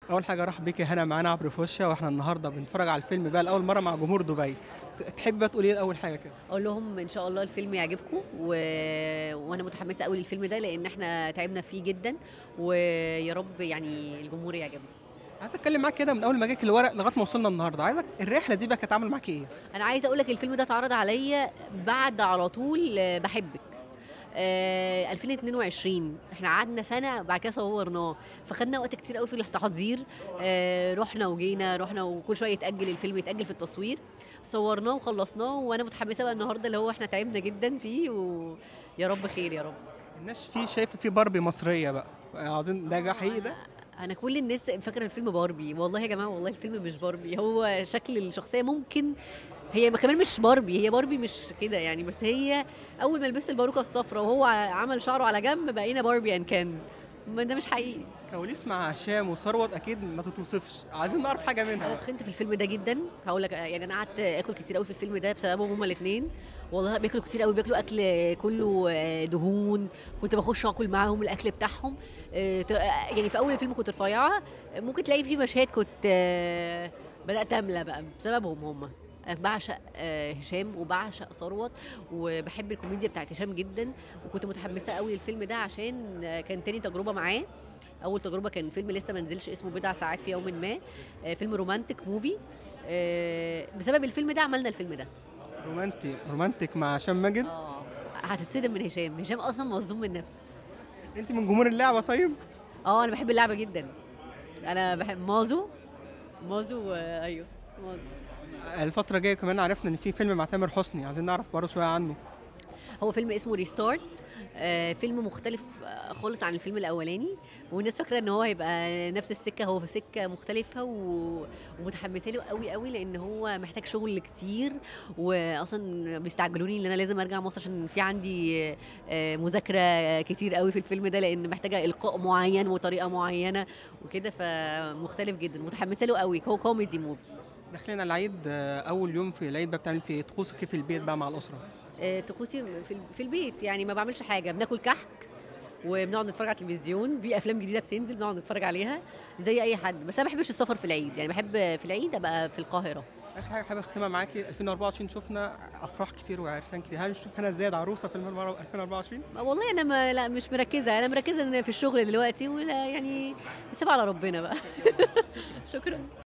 اول حاجه ارحب بيكي هنا معانا عبر فوشيا واحنا النهارده بنتفرج على الفيلم بقى لاول مره مع جمهور دبي ت- تحبي بقى تقولي ايه اول حاجه كده اقول لهم ان شاء الله الفيلم يعجبكم و... وانا متحمسه قوي للفيلم ده لان احنا تعبنا فيه جدا ويا رب يعني الجمهور يعجبه عايز اتكلم معاك كده من اول ما جاك الورق لغايه ما وصلنا النهارده عايزك الرحله دي بقى كانت عامله معاكي ايه انا عايزه اقول لك الفيلم ده اتعرض عليا بعد على طول آه، بحبك آه 2022 احنا قعدنا سنه بعد كده صورناه فخدنا وقت كتير قوي في التحضير آه رحنا وجينا رحنا وكل شويه يتاجل الفيلم يتاجل في التصوير صورناه وخلصناه وانا متحمسه بقى النهارده اللي هو احنا تعبنا جدا فيه ويا رب خير يا رب الناس فيه شايفه فيه باربي مصريه بقى عايزين ده حقيقي ده انا كل الناس فاكره الفيلم باربي والله يا جماعه والله الفيلم مش باربي هو شكل الشخصيه ممكن هي كمان مش باربي هي باربي مش كده يعني بس هي اول ما لبست الباروكه الصفراء وهو ع- عمل شعره على جنب بقينا باربي ان كان ما ده مش حقيقي كواليس مع هشام وثروت اكيد ما تتوصفش عايزين نعرف حاجه انا منها اتخنت في الفيلم ده جدا هقول لك يعني انا قعدت اكل كتير قوي في الفيلم ده بسببهم هما الاثنين والله بياكلوا كتير قوي بياكلوا اكل كله آه، دهون كنت بخش اكل معاهم الاكل بتاعهم آه، ت- آه، يعني في اول الفيلم كنت رفيعه ممكن تلاقي في مشاهد كنت آه، بدات املى بقى بسببهم هم بعشق آه، هشام وبعشق ثروت وبحب الكوميديا بتاعت هشام جدا وكنت متحمسه قوي للفيلم ده عشان آه، كان تاني تجربه معاه اول تجربه كان فيلم لسه ما نزلش اسمه بضع ساعات في يوم ما آه، فيلم رومانتك موفي آه، بسبب الفيلم ده عملنا الفيلم ده رومانتي رومانتك مع هشام ماجد اه هتتصدم من هشام هشام اصلا مصدوم من نفسه انت من جمهور اللعبه طيب اه انا بحب اللعبه جدا انا بحب مازو مازو آه، ايوه مازو الفتره الجايه كمان عرفنا ان في فيلم مع تامر حسني عايزين نعرف برضه شويه عنه هو فيلم اسمه ريستارت آه فيلم مختلف آه، خالص عن الفيلم الاولاني والناس فاكره ان هو هيبقى نفس السكه هو في سكه مختلفه و... ومتحمسه له قوي قوي لان هو محتاج شغل كتير واصلا بيستعجلوني ان انا لازم ارجع مصر عشان في عندي آه مذاكره كتير قوي في الفيلم ده لان محتاجه القاء معين وطريقه معينه وكده فمختلف جدا متحمسه له قوي هو كوميدي موفي داخلين على العيد آه، اول يوم في العيد بقى بتعمل فيه طقوسك في البيت بقى مع الاسره آه، طقوسي في ال- في البيت يعني ما بعملش حاجه بناكل كحك وبنقعد نتفرج على التلفزيون في افلام جديده بتنزل بنقعد نتفرج عليها زي اي حد بس انا ما بحبش السفر في العيد يعني بحب في العيد ابقى في القاهره اخر حاجه حابب اختمها معاكي 2024 شفنا افراح كتير وعرسان كتير هل نشوف هنا زياد عروسه في 2024 والله انا ما لا مش مركزه انا مركزه إن في الشغل دلوقتي ولا يعني سيب على ربنا بقى شكرا